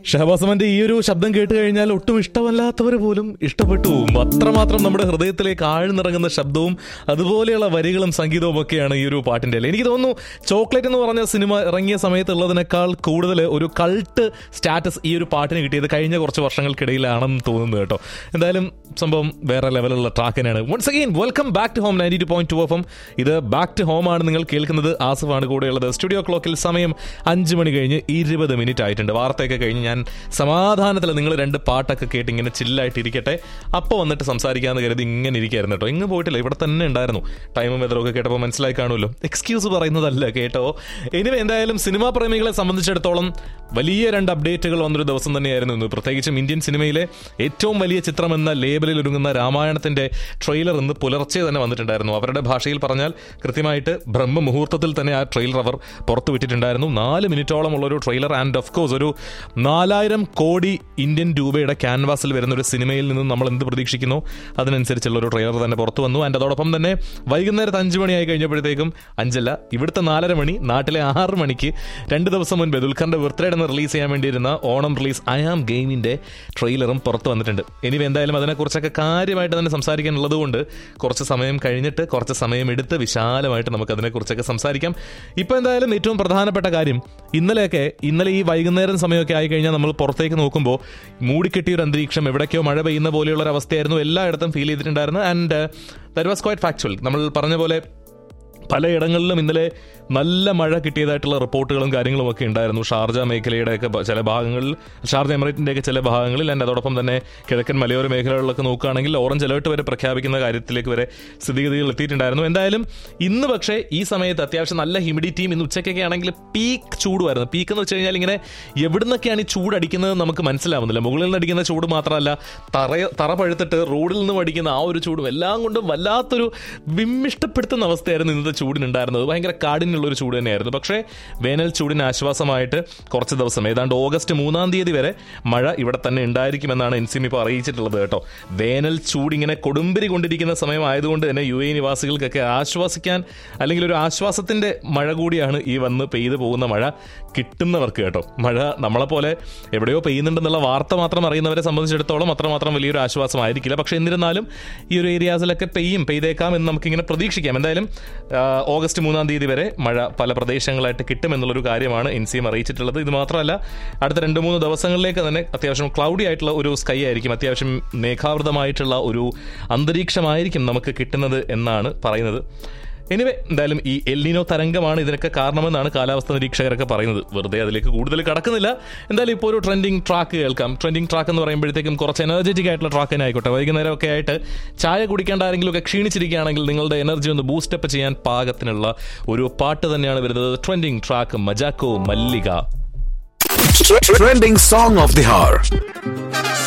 ഷഹബാസമന്റെ ഈ ഒരു ശബ്ദം കേട്ട് കഴിഞ്ഞാൽ ഒട്ടും ഇഷ്ടമല്ലാത്തവർ പോലും ഇഷ്ടപ്പെട്ടു പോകും അത്രമാത്രം നമ്മുടെ ഹൃദയത്തിലേക്ക് ആഴ്ന്നിറങ്ങുന്ന ശബ്ദവും അതുപോലെയുള്ള വരികളും സംഗീതവും ഒക്കെയാണ് ഈ ഒരു പാട്ടിന്റെ അല്ലേ എനിക്ക് തോന്നുന്നു ചോക്ലേറ്റ് എന്ന് പറഞ്ഞ സിനിമ ഇറങ്ങിയ സമയത്തുള്ളതിനേക്കാൾ കൂടുതൽ ഒരു കൾട്ട് സ്റ്റാറ്റസ് ഈ ഒരു പാട്ടിന് കിട്ടിയത് കഴിഞ്ഞ കുറച്ച് വർഷങ്ങൾക്കിടയിലാണെന്ന് തോന്നുന്നു കേട്ടോ എന്തായാലും സംഭവം വേറെ ലെവലുള്ള ട്രാക്ക് തന്നെയാണ് once again welcome back to home ninety two point two F M ഇത് ബാക്ക് ടു ഹോം ആണ് നിങ്ങൾ കേൾക്കുന്നത് ആസിഫാണ് കൂടെയുള്ളത് സ്റ്റുഡിയോ ക്ലോക്കിൽ സമയം അഞ്ച് മണി കഴിഞ്ഞ് ഇരുപത് മിനിറ്റ് ആയിട്ടുണ്ട് വാർത്തയൊക്കെ കഴിഞ്ഞ് ഞാൻ സമാധാനത്തിൽ നിങ്ങൾ രണ്ട് പാട്ടൊക്കെ കേട്ട് ഇങ്ങനെ ചില്ലായിട്ട് ഇരിക്കട്ടെ അപ്പോൾ വന്നിട്ട് സംസാരിക്കാമെന്ന് കരുതി ഇങ്ങനെ ഇരിക്കായിരുന്നു കേട്ടോ ഇങ്ങ് പോയിട്ടില്ല ഇവിടെ തന്നെ ഉണ്ടായിരുന്നു ടൈമും വെതറൊക്കെ കേട്ടപ്പോൾ മനസ്സിലായി കാണുമല്ലോ എക്സ്ക്യൂസ് പറയുന്നതല്ല കേട്ടോ ഇനി എന്തായാലും സിനിമാ പ്രേമികളെ സംബന്ധിച്ചിടത്തോളം വലിയ രണ്ട് അപ്ഡേറ്റുകൾ വന്നൊരു ദിവസം തന്നെയായിരുന്നു ഇന്ന് പ്രത്യേകിച്ചും ഇന്ത്യൻ സിനിമയിലെ ഏറ്റവും വലിയ ചിത്രം എന്ന ലേബലിൽ ഒരുങ്ങുന്ന രാമായണത്തിന്റെ ട്രെയിലർ ഇന്ന് പുലർച്ചെ തന്നെ വന്നിട്ടുണ്ടായിരുന്നു അവരുടെ ഭാഷയിൽ പറഞ്ഞാൽ കൃത്യമായിട്ട് ബ്രഹ്മ മുഹൂർത്തത്തിൽ തന്നെ ആ ട്രെയിലർ അവർ പുറത്തുവിട്ടിട്ടുണ്ടായിരുന്നു നാല് മിനിറ്റോളം ഉള്ള ഒരു ട്രെയിലർ ആൻഡ് ഓഫ് കോഴ്സ് ഒരു നാലായിരം കോടി ഇന്ത്യൻ രൂപയുടെ ക്യാൻവാസിൽ വരുന്ന ഒരു സിനിമയിൽ നിന്ന് നമ്മൾ എന്ത് പ്രതീക്ഷിക്കുന്നു അതിനനുസരിച്ചുള്ള ഒരു ട്രെയിലർ തന്നെ പുറത്തു വന്നു ആൻഡ് അതോടൊപ്പം തന്നെ വൈകുന്നേരത്ത് അഞ്ച് മണിയായി കഴിഞ്ഞപ്പോഴത്തേക്കും അഞ്ചല്ല ഇവിടുത്തെ നാലര മണി നാട്ടിലെ ആറ് മണിക്ക് രണ്ട് ദിവസം മുൻപ് ദുൽഖറിന്റെ ബർത്ത്ഡേ എന്ന് റിലീസ് ചെയ്യാൻ വേണ്ടിയിരുന്ന ഓണം റിലീസ് ഐ ആം ഗെയിമിന്റെ ട്രെയിലറും പുറത്തു വന്നിട്ടുണ്ട് ഇനി എന്തായാലും അതിനെക്കുറിച്ചൊക്കെ കാര്യമായിട്ട് തന്നെ സംസാരിക്കാനുള്ളത് കൊണ്ട് കുറച്ച് സമയം കഴിഞ്ഞിട്ട് കുറച്ച് സമയം എടുത്ത് വിശാലമായിട്ട് നമുക്ക് അതിനെക്കുറിച്ചൊക്കെ സംസാരിക്കാം ഇപ്പോൾ എന്തായാലും ഏറ്റവും പ്രധാനപ്പെട്ട കാര്യം ഇന്നലെയൊക്കെ ഇന്നലെ ഈ വൈകുന്നേരം സമയമൊക്കെ ആയി കഴിഞ്ഞാൽ നമ്മൾ പുറത്തേക്ക് നോക്കുമ്പോൾ മൂടിക്കെട്ടിയ ഒരു അന്തരീക്ഷം എവിടേക്കോ മഴ പെയ്യുന്ന പോലെയുള്ള ഒരു അവസ്ഥയായിരുന്നു എല്ലായിടത്തും ഫീൽ ചെയ്തിട്ടുണ്ടായിരുന്നു and that was quite factual നമ്മൾ പറഞ്ഞ പോലെ പലയിടങ്ങളിലും ഇന്നലെ നല്ല മഴ കിട്ടിയതായിട്ടുള്ള റിപ്പോർട്ടുകളും കാര്യങ്ങളും ഒക്കെ ഉണ്ടായിരുന്നു ഷാർജ മേഖലയുടെയൊക്കെ ബ- ചില ഭാഗങ്ങളിൽ ഷാർജ എമിറേറ്റിൻ്റെയൊക്കെ ചില ഭാഗങ്ങളിൽ ആൻഡ് അതോടൊപ്പം തന്നെ കിഴക്കൻ മലയോര മേഖലകളിലൊക്കെ നോക്കുകയാണെങ്കിൽ ഓറഞ്ച് അലേർട്ട് വരെ പ്രഖ്യാപിക്കുന്ന കാര്യത്തിലേക്ക് വരെ സ്ഥിതിഗതികൾ എത്തിയിട്ടുണ്ടായിരുന്നു എന്തായാലും ഇന്ന് പക്ഷേ ഈ സമയത്ത് അത്യാവശ്യം നല്ല ഹ്യൂമിഡിറ്റിയും ഇന്ന് ഉച്ചയ്ക്കൊക്കെ ആണെങ്കിൽ പീക്ക് ചൂടുമായിരുന്നു പീക്ക് എന്ന് വെച്ച് കഴിഞ്ഞാൽ ഇങ്ങനെ എവിടുന്നൊക്കെയാണ് ഈ ചൂട് അടിക്കുന്നത് നമുക്ക് മനസ്സിലാവുന്നില്ല മുകളിൽ നിന്ന് അടിക്കുന്ന ചൂട് മാത്രമല്ല തറ തറ പഴുത്തിട്ട് റോഡിൽ നിന്നും അടിക്കുന്ന ആ ഒരു ചൂടും എല്ലാം കൊണ്ടും വല്ലാത്തൊരു വിമ്മിഷ്ടപ്പെടുത്തുന്ന അവസ്ഥയായിരുന്നു ഇന്നത്തെ ചൂടിനുണ്ടായിരുന്നത് ഭയങ്കര കാടിനുള്ള ഒരു ചൂട് തന്നെയായിരുന്നു പക്ഷേ വേനൽ ചൂടിന് ആശ്വാസമായിട്ട് കുറച്ച് ദിവസം ഏതാണ്ട് ഓഗസ്റ്റ് മൂന്നാം തീയതി വരെ മഴ ഇവിടെ തന്നെ ഉണ്ടായിരിക്കുമെന്നാണ് എൻ സി ഇപ്പോൾ അറിയിച്ചിട്ടുള്ളത് കേട്ടോ വേനൽ ചൂട് ഇങ്ങനെ കൊടുമ്പിരി കൊണ്ടിരിക്കുന്ന സമയമായതുകൊണ്ട് തന്നെ യു എ നിവാസികൾക്കൊക്കെ ആശ്വസിക്കാൻ അല്ലെങ്കിൽ ഒരു ആശ്വാസത്തിന്റെ മഴ കൂടിയാണ് ഈ വന്ന് പെയ്തു പോകുന്ന മഴ കിട്ടുന്നവർക്ക് കേട്ടോ മഴ നമ്മളെപ്പോലെ എവിടെയോ പെയ്യുന്നുണ്ടെന്നുള്ള വാർത്ത മാത്രം അറിയുന്നവരെ സംബന്ധിച്ചിടത്തോളം അത്രമാത്രം വലിയൊരു ആശ്വാസമായിരിക്കില്ല പക്ഷേ എന്നിരുന്നാലും ഈ ഒരു ഏരിയാസിലൊക്കെ പെയ്യും പെയ്തേക്കാം എന്ന് നമുക്കിങ്ങനെ പ്രതീക്ഷിക്കാം എന്തായാലും ആ, ഓഗസ്റ്റ് മൂന്നാം തീയതി വരെ മഴ പല പ്രദേശങ്ങളായിട്ട് കിട്ടുമെന്നുള്ളൊരു കാര്യമാണ് എൻ സി എം അറിയിച്ചിട്ടുള്ളത് ഇത് മാത്രമല്ല അടുത്ത രണ്ട് മൂന്ന് ദിവസങ്ങളിലേക്ക് തന്നെ അത്യാവശ്യം ക്ലൗഡി ആയിട്ടുള്ള ഒരു സ്കൈ ആയിരിക്കും അത്യാവശ്യം മേഘാവൃതമായിട്ടുള്ള ഒരു അന്തരീക്ഷമായിരിക്കും നമുക്ക് കിട്ടുന്നത് എന്നാണ് പറയുന്നത് എനിവേ എന്തായാലും ഈ എല്ലിനോ തരംഗമാണ് ഇതിനൊക്കെ കാരണമെന്നാണ് കാലാവസ്ഥ നിരീക്ഷകരൊക്കെ പറയുന്നത് വെറുതെ അതിലേക്ക് കൂടുതൽ കടക്കുന്നില്ല എന്തായാലും ഇപ്പോൾ ഒരു ട്രെൻഡിങ് ട്രാക്ക് കേൾക്കാം ട്രെൻഡിങ് ട്രാക്ക് എന്ന് പറയുമ്പോഴത്തേക്കും കുറച്ച് എനർജറ്റിക് ആയിട്ടുള്ള ട്രാക്ക് തന്നെ ആയിക്കോട്ടെ വൈകുന്നേരം ഒക്കെ ആയിട്ട് ചായ കുടിക്കേണ്ട ആരെങ്കിലും ഒക്കെ ക്ഷീണിച്ചിരിക്കുകയാണെങ്കിൽ നിങ്ങളുടെ എനർജി ഒന്ന് ബൂസ്റ്റപ്പ് ചെയ്യാൻ പാകത്തിനുള്ള ഒരു പാട്ട് തന്നെയാണ് വരുന്നത് ട്രെൻഡിങ് ട്രാക്ക് മജാക്കോ Mallika Trending song of the hour.